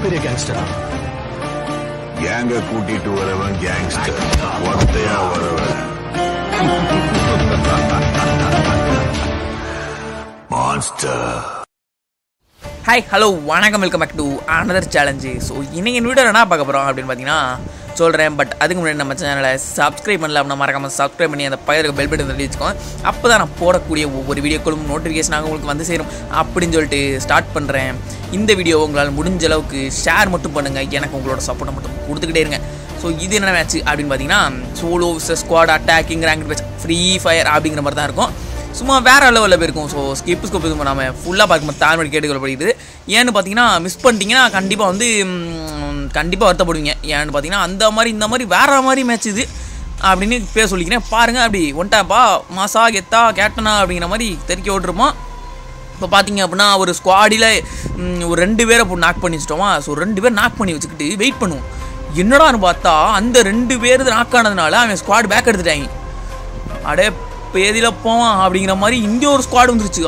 பெரிய கேங்ஸ்டர் கேங்க கூட்டிட்டு வரவன் கேங்ஸ்டர் ஒத்தையா வரவன் மான்ஸ்டர் ஹாய் ஹலோ வணக்கம் welcome back to another challenge so இன்னைக்கு இந்த வீடியோ என்ன பார்க்க போகிறோம் அப்படின்னு பார்த்தீங்கன்னா சொல்கிறேன் பட் அதுக்கு முன்னாடி நம்ம சேனலை சப்ஸ்கிரைப் பண்ணல அப்படின்னா மறக்காமல் சப்ஸ்கிரைப் பண்ணி அந்த பயிருக்கு பெல் பட்டன் தட்டி வச்சுக்கோங்க அப்போ தான் நான் போடக்கூடிய ஒவ்வொரு வீடியோக்களும் நோட்டிஃபிகேஷன் உங்களுக்கு வந்து சேரும் அப்படின்னு சொல்லிட்டு ஸ்டார்ட் பண்ணுறேன் இந்த வீடியோ உங்களால் முடிஞ்ச அளவுக்கு ஷேர் மட்டும் பண்ணுங்கள் எனக்கு உங்களோட சப்போர்ட்டை மட்டும் கொடுத்துக்கிட்டே இருங்க ஸோ இது என்ன மேட்ச் அப்படின்னு பார்த்தீங்கன்னா solo squad attacking rank match free fire அப்படிங்கிற மாதிரி தான் இருக்கும் சும்மா வேற லெவலில் போயிருக்கும் ஸோ ஸ்கிப் ஸ்கோப் இது நம்ம ஃபுல்லாக பார்க்கும்போது தாழ்மொழி கேட்டுக்கொள்ளப்படுகிறது ஏன்னு பார்த்தீங்கன்னா மிஸ் பண்ணிட்டீங்கன்னா கண்டிப்பாக வந்து கண்டிப்பாக வருத்தப்படுவீங்க ஏன்னு பார்த்தீங்கன்னா அந்த மாதிரி இந்த மாதிரி வேற மாதிரி மேட்ச் இது அப்படின்னு பேர் சொல்லிக்கிறேன் பாருங்கள் அப்படி ஒன்ட்டாப்பா மாசா கெத்தா கேட்டனா அப்படிங்கிற மாதிரி தெரிக்க விட்டுருப்போம் இப்போ பார்த்தீங்க அப்படின்னா ஒரு ஸ்குவாடில் ஒரு ரெண்டு பேரை இப்போ நாக் பண்ணி வச்சிட்டோமா ஸோ ரெண்டு பேர் நாக் பண்ணி வச்சுக்கிட்டு வெயிட் பண்ணுவோம் என்னடான்னு பார்த்தா அந்த ரெண்டு பேர் நாக் ஆனதுனால அவன் ஸ்குவாட் பேக் எடுத்துட்டாங்க அடே பேதியில் போவான் அப்படிங்கிற மாதிரி இங்கே ஒரு ஸ்குவாட் வந்துருச்சு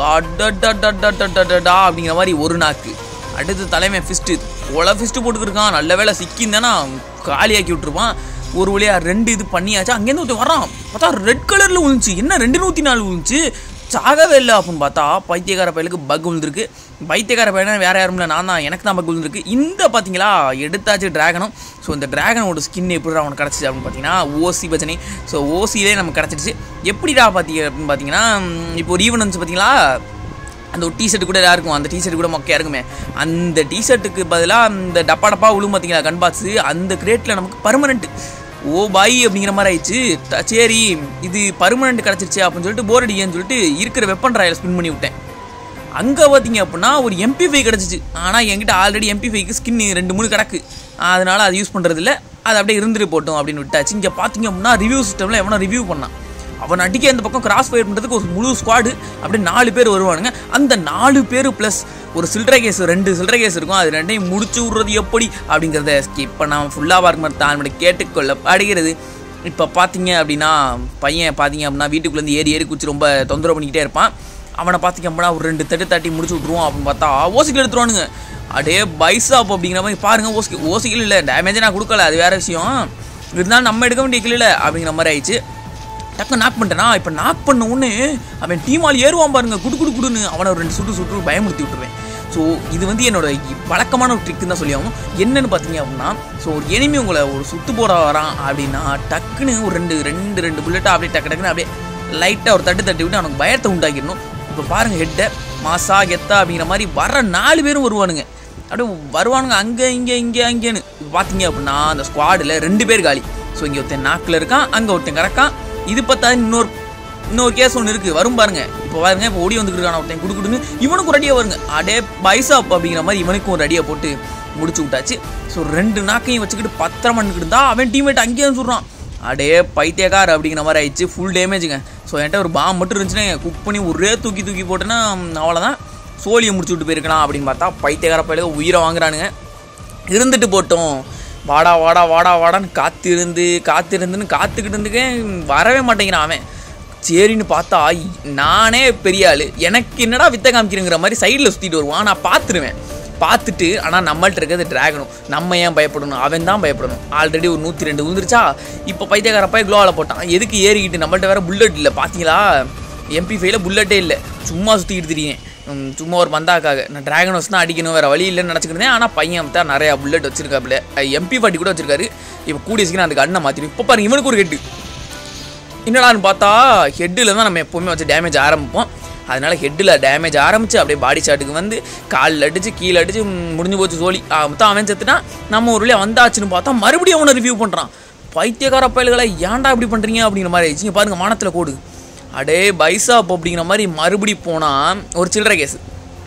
அடடா அப்படிங்கிற மாதிரி ஒரு நாக்கு அடுத்து தலைமை ஃபிஸ்ட்டு ஒல ஃபிஸ்ட்டு போட்டுக்கிருக்கான் நல்ல வேலை சிக்கிந்தானா காலியாக்கி விட்டுருப்பான் ஒரு வழியாக ரெண்டு இது பண்ணியாச்சு அங்கேருந்து ஒருத்தன் வரான் பார்த்தா ரெட் கலரில் விழுந்துச்சு என்ன ரெண்டு நூற்றி நாலு விழுந்துச்சு சாகவே இல்லை அப்படின்னு பார்த்தா பைத்தியக்கார பயலுக்கு பக் விழுந்திருக்கு பைத்தியக்கார பையனா வேற யாரும் இல்லை நான் தான் எனக்கு தான் பக் விழுந்திருக்கு இந்த பார்த்தீங்களா எடுத்தாச்சு டிராகனும் ஸோ இந்த டிராகனோட ஸ்கின் எப்படி அவனுக்கு கிடச்சிச்சு அப்படின்னு பார்த்தீங்கன்னா ஓசி பச்சனை ஸோ ஓசியிலே நமக்கு கிடச்சிடுச்சு எப்படிடா பார்த்தீங்க அப்படின்னு பார்த்தீங்கன்னா இப்போ ஒரு ஈவன் வந்துச்சு பார்த்தீங்களா அந்த ஒரு டிஷர்ட் கூட இருக்கும் அந்த டிஷர்ட் கூட மொக்கையாக இருக்குமே அந்த டிஷர்ட்டுக்கு பதிலாக இந்த டப்பா டப்பா விழும் பார்த்தீங்களா கன் பாக்ஸு அந்த கிரேட்டில் நமக்கு பர்மனெண்ட் ஓ பாய் அப்படிங்கிற மாதிரி ஆயிடுச்சு ட- சரி இது பர்மனெண்ட் கிடச்சிருச்சு அப்படின்னு சொல்லிட்டு போர் அடிக்கன்னு சொல்லிட்டு இருக்கிற வெப்பன் ராயல் ஸ்பின் பண்ணி விட்டேன் அங்கே பார்த்தீங்க அப்படின்னா ஒரு எம்பி ஃபைவ் கிடச்சிச்சு ஆனால் என்கிட்ட ஆல்ரெடி எம்பி ஃபைவ்க்கு ஸ்கின் ரெண்டு மூணு கிடக்கு அதனால அது யூஸ் பண்ணுறது இல்லை அது அப்படியே இருந்துட்டு போட்டோம் அப்படின்னு விட்டாச்சு இங்கே பார்த்தீங்க அப்படின்னா ரிவ்யூ சிஸ்டமில் எவனோ ரிவ்யூ பண்ணான் அவன் அடிக்க அந்த பக்கம் கிராஸ் ஃபயர் பண்ணுறதுக்கு ஒரு முழு ஸ்குவாடு அப்படியே நாலு பேர் வருவானுங்க அந்த நாலு பேர் ப்ளஸ் ஒரு சில்லறை கேஸ் ரெண்டு சில்லறை கேஸ் இருக்கும் அது ரெண்டையும் முடிச்சு விட்றது எப்படி அப்படிங்கிறத ஸ்கிப் பண்ணாமல் ஃபுல்லாக பார்க்க மாதிரி தான் கேட்டுக்கொள்ளப்படுகிறது இப்போ பார்த்தீங்க அப்படின்னா பையன் பார்த்தீங்க அப்படின்னா வீட்டுக்குள்ளேருந்து ஏறி ஏறி குச்சி ரொம்ப தொந்தரவு பண்ணிக்கிட்டே இருப்பான் அவனை பார்த்தீங்க அப்படின்னா ஒரு ரெண்டு தட்டு தட்டி முடிச்சு விட்ருவோம் அப்படின்னு பார்த்தா ஓசிக்கல் எடுத்துருவானுங்க அடே பைசாப் அப்படிங்கிற மாதிரி பாருங்க ஓசி ஓசிக்கல் இல்லை டேமேஜே நான் கொடுக்கல அது வேற விஷயம் இருந்தாலும் நம்ம எடுக்க வேண்டிய கில்ல அப்படிங்கிற மாதிரி ஆயிடுச்சு டக்கு நாக் பண்ணிட்டேனா இப்போ நாக் பண்ண உடனே அவன் டீமால் ஏறுவான் பாருங்க குடு குடு குடுன்னு அவனை ஒரு ரெண்டு சுட்டு சுட்டு பயமுறுத்தி விட்டுருவேன் ஸோ இது வந்து என்னோட இ- வழக்கமான ஒரு ட்ரிக்குன்னு தான் சொல்லி ஆகணும் என்னன்னு பார்த்தீங்க அப்படின்னா ஸோ ஒரு எனிமி உங்களை ஒரு சுத்து போட வரான் அப்படின்னா டக்குன்னு ஒரு ரெண்டு ரெண்டு ரெண்டு புல்லட்டாக அப்படியே டக்கு டக்குன்னு அப்படியே லைட்டாக ஒரு தட்டு தட்டி விட்டு அவனுக்கு பயத்தை உண்டாக்கிடணும் இப்போ பாருங்க ஹெட்டை மாசா கெத்தா அப்படிங்கிற மாதிரி வர நாலு பேரும் வருவானுங்க அப்படியே வருவானுங்க அங்கே இங்கே இங்கே அங்கேன்னு இப்போ பார்த்தீங்க அப்படின்னா அந்த ஸ்குவாடில் ரெண்டு பேர் காலி ஸோ இங்கே ஒருத்தன் நாக்கில் இருக்கான் அங்கே ஒருத்தன் கிடக்கான் இது பார்த்தா இன்னொரு இன்னொரு கேஸ் ஒன்று இருக்குது வரும் பாருங்க இப்போ பாருங்க இப்போ ஓடி வந்துட்டு இருக்கான ஒருத்தன் குடுக்குடுன்னு இவனுக்கும் ரெடியாக வருங்க அடே பைசாப் அப்படிங்கிற மாதிரி இவனுக்கும் ரெடியாக போட்டு முடிச்சு விட்டாச்சு ஸோ ரெண்டு நாக்கையும் வச்சுக்கிட்டு பத்திரமா நின்றுட்டு இருந்தா அவன் டீம்மேட் அங்கேயே சொல்கிறான் அடே பைத்தியக்கார் அப்படிங்கிற மாதிரி ஆயிடுச்சு ஃபுல் டேமேஜுங்க ஸோ என்கிட்ட ஒரு பாம் மட்டும் இருந்துச்சுன்னா குக் பண்ணி ஒரே தூக்கி தூக்கி போட்டேன்னா அவ்வளோதான் சோழியை முடிச்சு விட்டு போயிருக்கலாம் அப்படின்னு பார்த்தா பைத்தியக்கார பயில உயிரை வாங்குறானுங்க இருந்துட்டு போட்டோம் வாடா வாடா வாடா வாடான்னு காத்திருந்து காத்திருந்துன்னு காத்துக்கிட்டு இருந்துக்கேன் வரவே மாட்டேங்கிறான் அவன் சரின்னு பார்த்தா நானே பெரிய ஆள் எனக்கு என்னடா வித்த காமிக்கிறேங்கிற மாதிரி சைடில் சுற்றிட்டு வருவான் நான் பார்த்துருவேன் பார்த்துட்டு ஆனால் நம்மள்ட்ட இருக்கிறது டிராகனும் நம்ம ஏன் பயப்படணும் அவன் தான் பயப்படணும் ஆல்ரெடி ஒரு நூற்றி ரெண்டு விழுந்துருச்சா இப்போ பைத்தியக்கார போய் க்ளோவில் போட்டான் எதுக்கு ஏறிக்கிட்டு நம்மள்ட்ட வேற புல்லட் இல்லை பார்த்தீங்களா எம்பி ஃபைவ்ல புல்லட்டே இல்லை சும்மா சுற்றிக்கிட்டு திரியும் ம், சும்மா ஒரு பந்தாக்காக நான் டிராகன் வச்சு தான் அடிக்கணும் வேறு வழி இல்லைன்னு நினச்சிக்கிட்டேன் ஆனால் பையன் தான் நிறையா புல்லட் வச்சிருக்காப்புல எம்பி ஃபார்ட்டி கூட வச்சிருக்காரு இப்போ கூடிய சீக்கிரம் அந்த கண்ணை மாற்றிடும் இப்போ பாருங்க இவனுக்கு ஒரு ஹெட்டு என்னடான்னு பார்த்தா ஹெட்டில் தான் நம்ம எப்போவுமே வச்சு டேமேஜ் ஆரம்பிப்போம் அதனால ஹெட்டில் டேமேஜ் ஆரம்பிச்சு அப்படியே பாடி ஷாட்டுக்கு வந்து காலில் அடிச்சு கீழே அடிச்சு ம், முடிஞ்சு போச்சு சோழி மொத்தம் அவன் செத்துட்டான் நம்ம ஒரு வழியாக வந்தாச்சுன்னு பார்த்தா மறுபடியும் அவனை ரிவ்யூ பண்ணுறான் பைத்தியக்கார பயல்களை ஏன்டா இப்படி பண்ணுறீங்க அப்படிங்கிற மாதிரி ஆயிடுச்சு இங்க பாருங்க வானத்தில் கோடு அடே பைசாப் அப்படிங்கிற மாதிரி மறுபடி போனால் ஒரு சில்லறை கேஸ்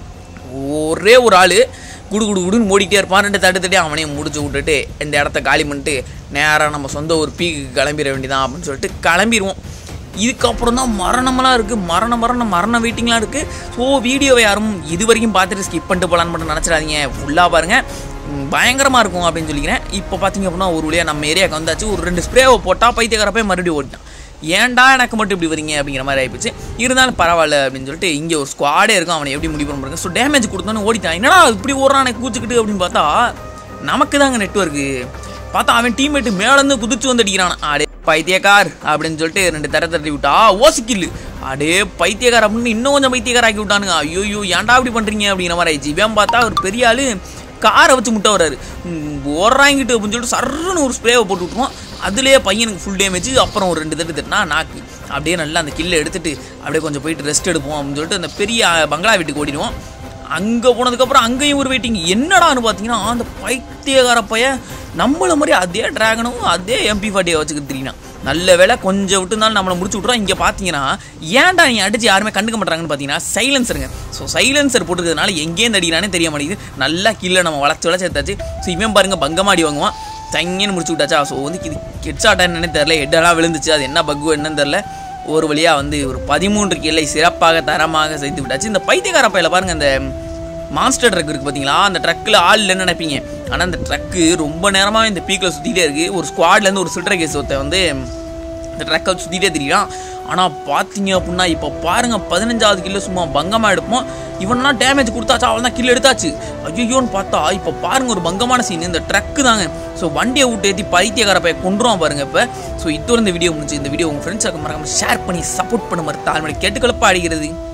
ஒரே ஒரு ஆள் குடு குடு குடுன்னு ஓடிட்டே இருப்பான் ரெண்டு தட்டு தட்டி அவனையும் முடிச்சு விட்டுட்டு இந்த இடத்த காலி பண்ணிட்டு நேராக நம்ம சொந்த ஒரு பீக்கு கிளம்பிட வேண்டியதான் அப்படின்னு சொல்லிட்டு கிளம்பிடுவோம் இதுக்கப்புறம் தான் மரணமெல்லாம் இருக்குது மரண மரணம் மரண வெயிட்டிங்லாம் இருக்குது ஸோ வீடியோவை யாரும் இது வரைக்கும் பார்த்துட்டு ஸ்கிப் பண்ணிட்டு போகலான்னு மட்டும் நினச்சிடாதீங்க ஃபுல்லாக பாருங்கள் பயங்கரமாக இருக்கும் அப்படின்னு சொல்லிக்கிறேன் இப்போ பார்த்தீங்க அப்படின்னா ஒரு வழியாக நம்ம ஏரியாவுக்கு வந்தாச்சு ஒரு ரெண்டு ஸ்ப்ரேவை போட்டால் பைத்தியக்காரப்பே மறுபடியும் ஓடிட்டான் ஏன்டா எனக்கு மட்டும் இப்படி வரீங்க அப்படிங்கிற மாதிரி ஆயிப்போச்சு இருந்தாலும் பரவாயில்ல அப்படின்னு சொல்லிட்டு இங்கே ஒரு ஸ்குவாடே இருக்கும் அவனை எப்படி முடிவு பண்ண பாருங்க ஸோ டேமேஜ் கொடுத்தோன்னு ஓடிட்டான் என்னடா இப்படி ஓடுறான் எனக்கு கூச்சிக்கிட்டு அப்படின்னு பார்த்தா நமக்கு தாங்க நெட்ஒர்க்கு பார்த்தா அவன் டீம்மேட்டு மேலேருந்து குதிச்சு வந்து அடிக்கிறான் அடே பைத்தியக்கார் அப்படின்னு சொல்லிட்டு ரெண்டு தர தட்டி விட்டா ஓசிக்கில்லு அடே பைத்தியக்கார் அப்படின்னு இன்னும் கொஞ்சம் பைத்தியக்கார ஆக்கி விட்டானுங்க ஐயோ ஏன்டா அப்படி பண்ணுறீங்க அப்படிங்கிற மாதிரி ஆயிடுச்சு இவன் பார்த்தா ஒரு பெரிய ஆளு காரை வச்சு முட்டை வர்றாரு ஓடுறாங்கிட்டு அப்படின்னு சொல்லிட்டு சர்ன்னு ஒரு ஸ்ப்ரேவை போட்டு விட்டுருவோம் அதுலேயே பையனுக்கு ஃபுல் டேமேஜ் அப்புறம் ஒரு ரெண்டு தட்டு தட்டுனா நாக்கு அப்படியே நல்லா அந்த கில்லை எடுத்துட்டு அப்படியே கொஞ்சம் போயிட்டு ரெஸ்ட் எடுப்போம் அப்படின்னு சொல்லிட்டு அந்த பெரிய பங்களா வீட்டுக்கு ஓடிடுவோம் அங்கே போனதுக்கப்புறம் அங்கேயும் ஒரு வெயிட்டிங் என்னடான்னு பார்த்தீங்கன்னா அந்த பைத்தியக்கார பையன் நம்மள மாதிரி அதே டிராகனும் அதே எம்பி ஃபார்ட்டியை வச்சுக்கிட்டு தெரியும் நல்ல வேலை கொஞ்சம் விட்டு இருந்தாலும் நம்மளை முடிச்சு விட்றோம் இங்கே பார்த்தீங்கன்னா ஏன்டா நீ அடிச்சு யாருமே கண்டுக்க மாட்டாங்கன்னு பார்த்தீங்கன்னா சைலன்சருங்க ஸோ சைலன்சர் போட்டுக்கிறதுனால எங்கேருந்து அடிக்கிறானே தெரிய மாட்டேங்குது நல்லா கீழே நம்ம வளர்ச்சி வளர்ச்சி எடுத்தாச்சு ஸோ இவன் பாருங்க பங்கமாடி வாங்குவான் தங்கன்னு முடிச்சு விட்டாச்சா ஸோ வந்து இது கெட்ஸாட்டா என்னன்னு தெரில ஹெட்டெல்லாம் விழுந்துச்சு அது என்ன பக்கு என்னன்னு தெரில ஒரு வழியாக வந்து ஒரு பதிமூன்று கிளை சிறப்பாக தரமாக செய்து விட்டாச்சு இந்த பைத்தியக்கார பையில பாருங்க இந்த மான்ஸ்டர் ட்ரக் இருக்குது பார்த்தீங்களா அந்த ட்ரக்கில் ஆள் இல்லைன்னு நினைப்பீங்க ஆனால் அந்த ட்ரக்கு ரொம்ப நேரமாக இந்த பீக்கில் சுற்றிட்டே இருக்குது ஒரு ஸ்குவாட்லேருந்து ஒரு சில்ட்ர கேஸ் ஒருத்தன் வந்து இந்த ட்ரக்கை சுற்றிட்டே தெரியும் ஆனால் பார்த்தீங்க அப்படின்னா இப்போ பாருங்கள் பதினஞ்சாவது கிலோ சும்மா பங்கமாக எடுப்போம் இவனெல்லாம் டேமேஜ் கொடுத்தாச்சா அவள் தான் கிலோ எடுத்தாச்சு ஐயோன்னு பார்த்தா இப்போ பாருங்க ஒரு பங்கமான சீன் இந்த ட்ரக்கு தாங்க ஸோ வண்டியை விட்டு ஏற்றி பைத்தியக்கார பைய கொண்டுருவான் பாருங்க இப்போ ஸோ இதோட இந்த வீடியோ முடிஞ்சு இந்த வீடியோ உங்கள் ஃப்ரெண்ட்ஸாக மறக்காம ஷேர் பண்ணி சப்போர்ட் பண்ண மாதிரி தாழ்மொழி கேட்டுக்கலப்பா அடிக்கிறது